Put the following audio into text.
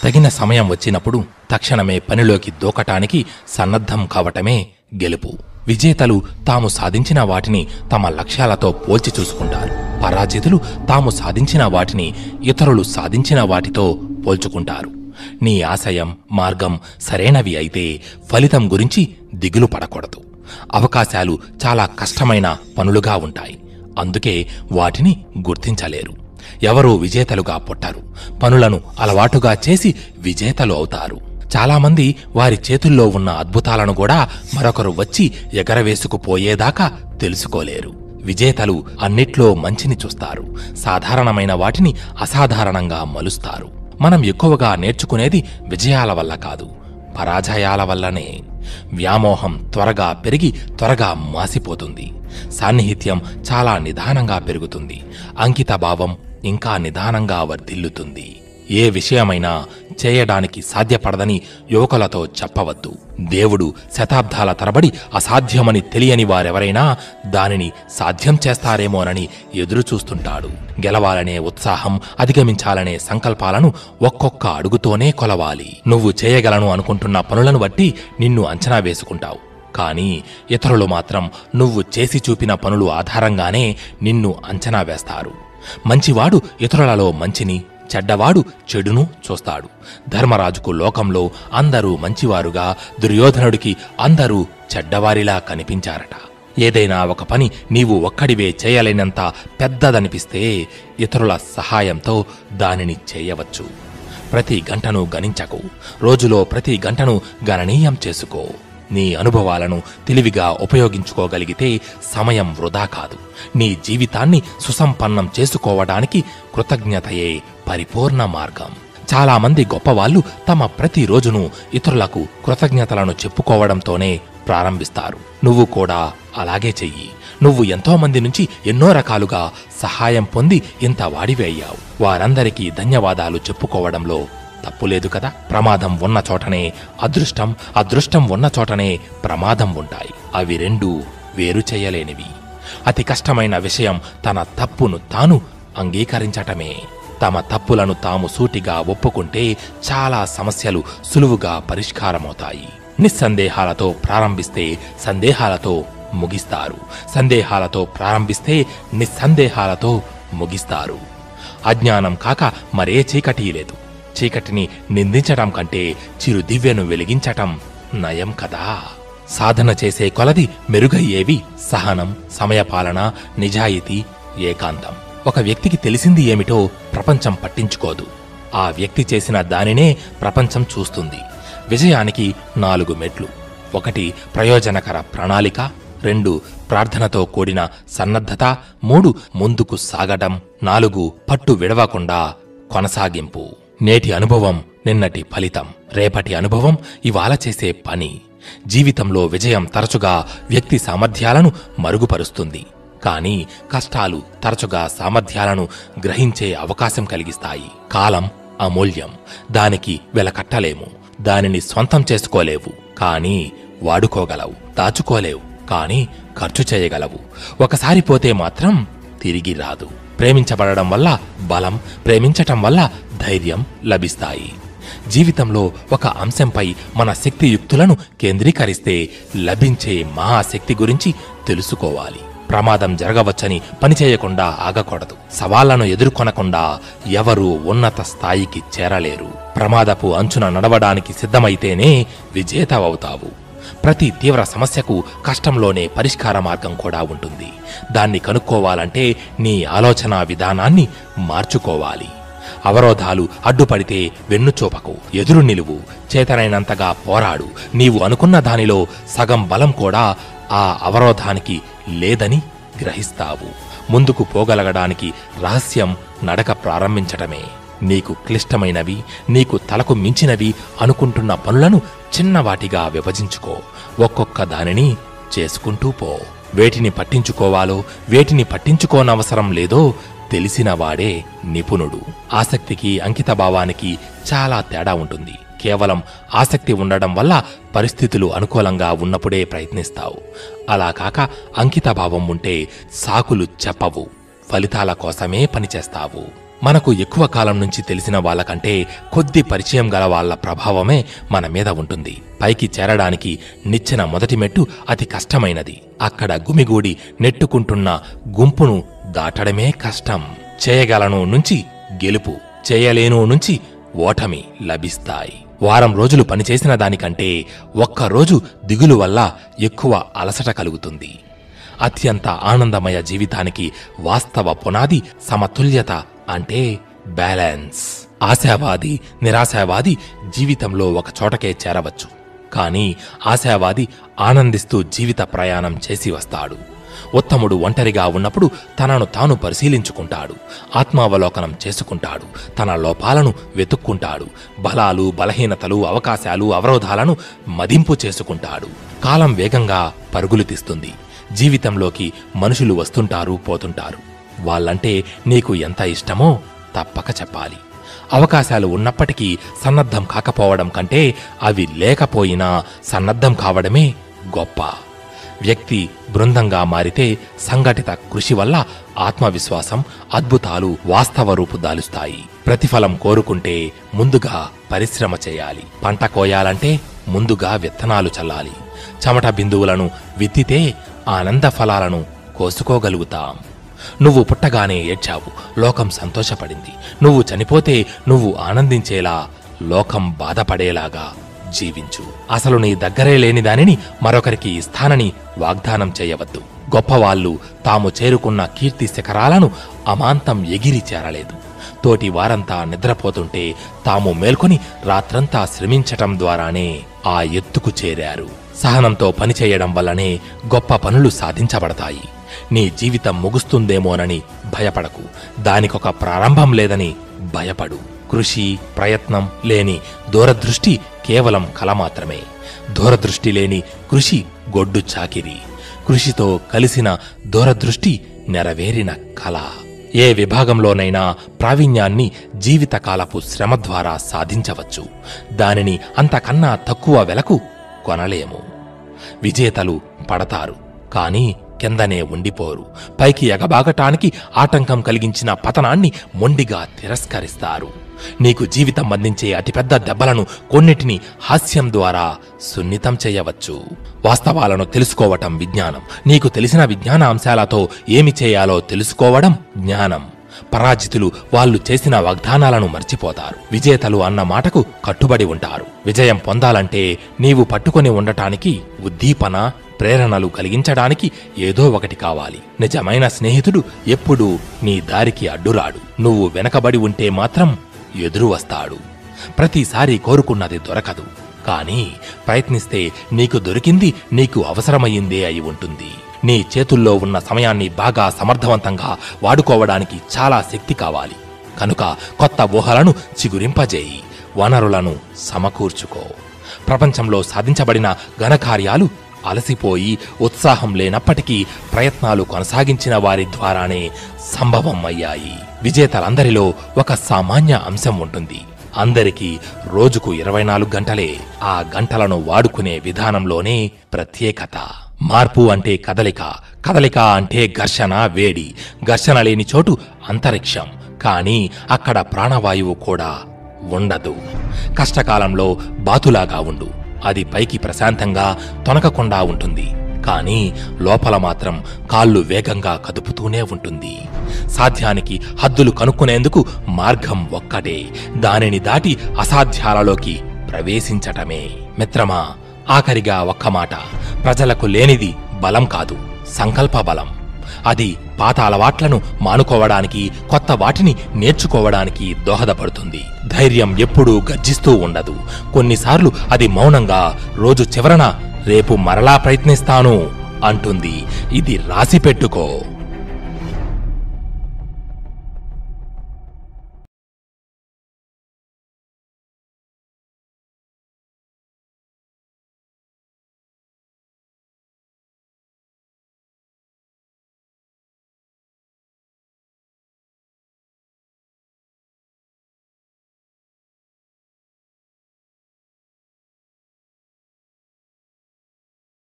తగిన సమయం వచ్చినప్పుడు తక్షణమే పనిలోకి దూకటానికి సన్నద్ధం కావటమే గెలుపు విజేతలు తాము సాధించిన వాటిని తమ లక్ష్యాలతో పోల్చి చూసుకుంటారు పరాజితులు తాము సాధించిన వాటిని ఇతరులు సాధించిన వాటితో పోల్చుకుంటారు నీ ఆశయం మార్గం సరైనవి అయితే ఫలితం గురించి దిగులు పడకూడదు అవకాశాలు చాలా కష్టమైన పనులుగా ఉంటాయి అందుకే వాటిని గుర్తించలేరు ఎవరూ విజేతలుగా పుట్టరు పనులను అలవాటుగా చేసి విజేతలు అవుతారు చాలామంది వారి చేతుల్లో ఉన్న అద్భుతాలను కూడా మరొకరు వచ్చి ఎగరవేసుకుపోయేదాకా తెలుసుకోలేరు విజేతలు అన్నిట్లో మంచిని చూస్తారు సాధారణమైన వాటిని అసాధారణంగా మలుస్తారు మనం ఎక్కువగా నేర్చుకునేది విజయాల వల్ల కాదు పరాజయాల వల్లనే వ్యామోహం త్వరగా పెరిగి త్వరగా మాసిపోతుంది సాన్నిహిత్యం చాలా నిదానంగా పెరుగుతుంది అంకితభావం ఇంకా నిదానంగా వర్ధిల్లుతుంది ఏ విషయమైనా చేయడానికి సాధ్యపడదని యువకులతో చెప్పవద్దు దేవుడు శతాబ్దాల తరబడి అసాధ్యమని తెలియని వారెవరైనా దానిని సాధ్యం చేస్తారేమోనని ఎదురుచూస్తుంటాడు గెలవాలనే ఉత్సాహం అధిగమించాలనే సంకల్పాలను ఒక్కొక్క అడుగుతోనే కొలవాలి నువ్వు చేయగలను అనుకుంటున్న పనులను బట్టి నిన్ను అంచనా వేసుకుంటావు కానీ ఇతరులు మాత్రం నువ్వు చేసి చూపిన పనులు ఆధారంగానే నిన్ను అంచనా వేస్తారు మంచివాడు ఇతరులలో మంచిని చెడ్డవాడు చెడును చూస్తాడు ధర్మరాజుకు లోకంలో అందరూ మంచివారుగా దుర్యోధనుడికి అందరూ చెడ్డవారిలా కనిపించారట ఏదైనా ఒక పని నీవు ఒక్కడివే చేయలేనంత పెద్దదనిపిస్తే ఇతరుల సహాయంతో దానిని చేయవచ్చు ప్రతి గంటను గణించకు రోజులో ప్రతి గంటను గణనీయం చేసుకో నీ అనుభవాలను తెలివిగా ఉపయోగించుకోగలిగితే సమయం వృధా కాదు నీ జీవితాన్ని సుసంపన్నం చేసుకోవడానికి కృతజ్ఞతయే పరిపూర్ణ మార్గం చాలామంది గొప్పవాళ్ళు తమ ప్రతి రోజును ఇతరులకు కృతజ్ఞతలను చెప్పుకోవడంతోనే ప్రారంభిస్తారు నువ్వు కూడా అలాగే చెయ్యి నువ్వు ఎంతో మంది నుంచి ఎన్నో రకాలుగా సహాయం పొంది ఇంత వాడివి అయ్యావు వారందరికీ ధన్యవాదాలు చెప్పుకోవడంలో తప్పులేదు కదా ప్రమాదం ఉన్న చోటనే అదృష్టం అదృష్టం ఉన్న చోటనే ప్రమాదం ఉంటాయి అవి రెండు వేరు చేయలేనివి అతి కష్టమైన విషయం తన తప్పును తాను అంగీకరించటమే తమ తప్పులను తాము సూటిగా ఒప్పుకుంటే చాలా సమస్యలు సులువుగా పరిష్కారమవుతాయి నిస్సందేహాలతో ప్రారంభిస్తే సందేహాలతో ముగిస్తారు సందేహాలతో ప్రారంభిస్తే నిస్సందేహాలతో ముగిస్తారు అజ్ఞానం కాక మరే చీకటి లేదు చీకటిని నిందించటం కంటే చిరు దివ్యను వెలిగించటం నయం కదా సాధన చేసే కొలది మెరుగయ్యేవి సహనం సమయపాలన నిజాయితీ ఏకాంతం ఒక వ్యక్తికి తెలిసింది ఏమిటో ప్రపంచం పట్టించుకోదు ఆ వ్యక్తి చేసిన దానినే ప్రపంచం చూస్తుంది విజయానికి నాలుగు మెట్లు ఒకటి ప్రయోజనకర ప్రణాళిక రెండు ప్రార్థనతో కూడిన సన్నద్ధత మూడు ముందుకు సాగడం నాలుగు పట్టు విడవకుండా కొనసాగింపు నేటి అనుభవం నిన్నటి ఫలితం రేపటి అనుభవం ఇవాళ చేసే పని జీవితంలో విజయం తరచుగా వ్యక్తి సామర్థ్యాలను మరుగుపరుస్తుంది కానీ కష్టాలు తరచుగా సామర్థ్యాలను గ్రహించే అవకాశం కలిగిస్తాయి కాలం అమూల్యం దానికి వెలకట్టలేము దానిని స్వంతం చేసుకోలేవు కానీ వాడుకోగలవు దాచుకోలేవు కానీ ఖర్చు చేయగలవు ఒకసారి పోతే మాత్రం తిరిగి రాదు ప్రేమించబడడం వల్ల బలం ప్రేమించటం వల్ల ధైర్యం లభిస్తాయి జీవితంలో ఒక అంశంపై మన శక్తియుక్తులను కేంద్రీకరిస్తే లభించే మహాశక్తి గురించి తెలుసుకోవాలి ప్రమాదం జరగవచ్చని పనిచేయకుండా ఆగకూడదు సవాళ్లను ఎదుర్కొనకుండా ఎవరూ ఉన్నత స్థాయికి చేరలేరు ప్రమాదపు అంచున నడవడానికి సిద్ధమైతేనే విజేతవవుతావు ప్రతి తీవ్ర సమస్యకు కష్టంలోనే పరిష్కార మార్గం కూడా ఉంటుంది దాన్ని కనుక్కోవాలంటే నీ ఆలోచనా విధానాన్ని మార్చుకోవాలి అవరోధాలు అడ్డుపడితే వెన్నుచూపకు ఎదురు నిలువు చేతనైనంతగా పోరాడు నీవు అనుకున్న దానిలో సగం బలం కూడా ఆ అవరోధానికి లేదని గ్రహిస్తావు ముందుకు పోగలగడానికి రహస్యం నడక ప్రారంభించటమే నీకు క్లిష్టమైనవి నీకు తలకు మించినవి అనుకుంటున్న పనులను చిన్నవాటిగా విభజించుకో ఒక్కొక్క దానిని చేసుకుంటూ పో వేటిని పట్టించుకోవాలో వేటిని పట్టించుకోనవసరం లేదో తెలిసిన వాడే నిపుణుడు ఆసక్తికి అంకితభావానికి చాలా తేడా ఉంటుంది కేవలం ఆసక్తి ఉండడం వల్ల పరిస్థితులు అనుకూలంగా ఉన్నప్పుడే ప్రయత్నిస్తావు అలా కాక అంకితభావం ఉంటే సాకులు చెప్పవు ఫలితాల కోసమే పనిచేస్తావు మనకు ఎక్కువ కాలం నుంచి తెలిసిన వాళ్ళకంటే కొద్ది పరిచయం గల వాళ్ళ ప్రభావమే మన మీద ఉంటుంది పైకి చేరడానికి నిచ్చెన మొదటి మెట్టు అతి కష్టమైనది అక్కడ గుమిగూడి నెట్టుకుంటున్న గుంపును దాటడమే కష్టం చేయగలను నుంచి గెలుపు చేయలేను నుంచి ఓటమి లభిస్తాయి వారం రోజులు పనిచేసిన దానికంటే ఒక్కరోజు దిగులు వల్ల ఎక్కువ అలసట కలుగుతుంది అత్యంత ఆనందమయ జీవితానికి వాస్తవ పునాది సమతుల్యత అంటే బ్యాలెన్స్ ఆశావాది నిరాశావాది జీవితంలో ఒక చోటకే చేరవచ్చు కానీ ఆశావాది ఆనందిస్తూ జీవిత ప్రయాణం చేసి వస్తాడు ఉత్తముడు ఒంటరిగా ఉన్నప్పుడు తనను తాను పరిశీలించుకుంటాడు ఆత్మావలోకనం చేసుకుంటాడు తన లోపాలను వెతుక్కుంటాడు బలాలు బలహీనతలు అవకాశాలు అవరోధాలను మదింపు చేసుకుంటాడు కాలం వేగంగా పరుగులు తీస్తుంది జీవితంలోకి మనుషులు వస్తుంటారు పోతుంటారు వాళ్ళంటే నీకు ఎంత ఇష్టమో తప్పక చెప్పాలి అవకాశాలు ఉన్నప్పటికీ సన్నద్ధం కాకపోవడం కంటే అవి లేకపోయినా సన్నద్ధం కావడమే గొప్ప వ్యక్తి బృందంగా మారితే సంఘటిత కృషి వల్ల ఆత్మవిశ్వాసం అద్భుతాలు వాస్తవ రూపు దాలుస్తాయి ప్రతిఫలం కోరుకుంటే ముందుగా పరిశ్రమ చేయాలి పంట కోయాలంటే ముందుగా విత్తనాలు చల్లాలి చెమట బిందువులను విత్తితే ఆనంద ఫలాలను కోసుకోగలుగుతాం నువ్వు పుట్టగానే ఏడ్చావు లోకం సంతోషపడింది నువ్వు చనిపోతే నువ్వు ఆనందించేలా లోకం బాధపడేలాగా జీవించు అసలు నీ దగ్గరే లేని దానిని మరొకరికి ఇస్తానని వాగ్దానం చేయవద్దు గొప్పవాళ్ళు తాము చేరుకున్న కీర్తి శిఖరాలను అమాంతం ఎగిరి చేరలేదు తోటి వారంతా నిద్రపోతుంటే తాము మేల్కొని రాత్రంతా శ్రమించటం ద్వారానే ఆ ఎత్తుకు చేరారు సహనంతో పనిచేయడం వల్లనే గొప్ప పనులు సాధించబడతాయి నీ జీవితం ముగుస్తుందేమోనని భయపడకు దానికొక ప్రారంభం లేదని భయపడు కృషి ప్రయత్నం లేని దూరదృష్టి కేవలం కల మాత్రమే దూరదృష్టి లేని కృషి గొడ్డు చాకిరి కృషితో కలిసిన దూరదృష్టి నెరవేరిన కళ ఏ విభాగంలోనైనా ప్రావీణ్యాన్ని జీవితకాలపు శ్రమ ద్వారా సాధించవచ్చు దానిని అంతకన్నా తక్కువ వెలకు కొనలేము విజేతలు పడతారు కానీ కిందనే ఉండిపోరు పైకి ఎగబాగటానికి ఆటంకం కలిగించిన పతనాన్ని మొండిగా తిరస్కరిస్తారు నీకు జీవితం అందించే అతిపెద్ద దెబ్బలను కొన్నిటిని హాస్యం ద్వారా సున్నితం చేయవచ్చు వాస్తవాలను తెలుసుకోవటం విజ్ఞానం నీకు తెలిసిన విజ్ఞాన అంశాలతో ఏమి చేయాలో తెలుసుకోవడం జ్ఞానం పరాజితులు వాళ్ళు చేసిన వాగ్దానాలను మర్చిపోతారు విజేతలు అన్న మాటకు కట్టుబడి ఉంటారు విజయం పొందాలంటే నీవు పట్టుకొని ఉండటానికి ఉద్దీపన ప్రేరణలు కలిగించడానికి ఏదో ఒకటి కావాలి నిజమైన స్నేహితుడు ఎప్పుడూ నీ దారికి అడ్డురాడు నువ్వు వెనకబడి ఉంటే మాత్రం ఎదురు వస్తాడు ప్రతిసారి కోరుకున్నది దొరకదు కానీ ప్రయత్నిస్తే నీకు దొరికింది నీకు అవసరమయ్యిందే అయి ఉంటుంది నీ చేతుల్లో ఉన్న సమయాన్ని బాగా సమర్థవంతంగా వాడుకోవడానికి చాలా శక్తి కావాలి కనుక కొత్త ఊహలను చిగురింపజేయి వనరులను సమకూర్చుకో ప్రపంచంలో సాధించబడిన ఘనకార్యాలు అలసిపోయి ఉత్సాహం లేనప్పటికీ ప్రయత్నాలు కొనసాగించిన వారి ద్వారానే సంభవం అయ్యాయి విజేతలందరిలో ఒక సామాన్య అంశం ఉంటుంది అందరికీ రోజుకు ఇరవై నాలుగు గంటలే ఆ గంటలను వాడుకునే విధానంలోనే ప్రత్యేకత మార్పు అంటే కదలిక కదలిక అంటే ఘర్షణ వేడి ఘర్షణ లేని చోటు అంతరిక్షం కానీ అక్కడ ప్రాణవాయువు కూడా ఉండదు కష్టకాలంలో బాతులాగా ఉండు అది పైకి ప్రశాంతంగా తొనకకుండా ఉంటుంది కానీ లోపల మాత్రం కాళ్ళు వేగంగా కదుపుతూనే ఉంటుంది సాధ్యానికి హద్దులు కనుక్కునేందుకు మార్గం ఒక్కటే దానిని దాటి అసాధ్యాలలోకి ప్రవేశించటమే మిత్రమా ఆఖరిగా ఒక్క మాట ప్రజలకు లేనిది బలం కాదు సంకల్ప బలం అది పాత అలవాట్లను మానుకోవడానికి కొత్త వాటిని నేర్చుకోవడానికి దోహదపడుతుంది ధైర్యం ఎప్పుడూ గర్జిస్తూ ఉండదు కొన్నిసార్లు అది మౌనంగా రోజు చివరన రేపు మరలా ప్రయత్నిస్తాను అంటుంది ఇది రాసి పెట్టుకో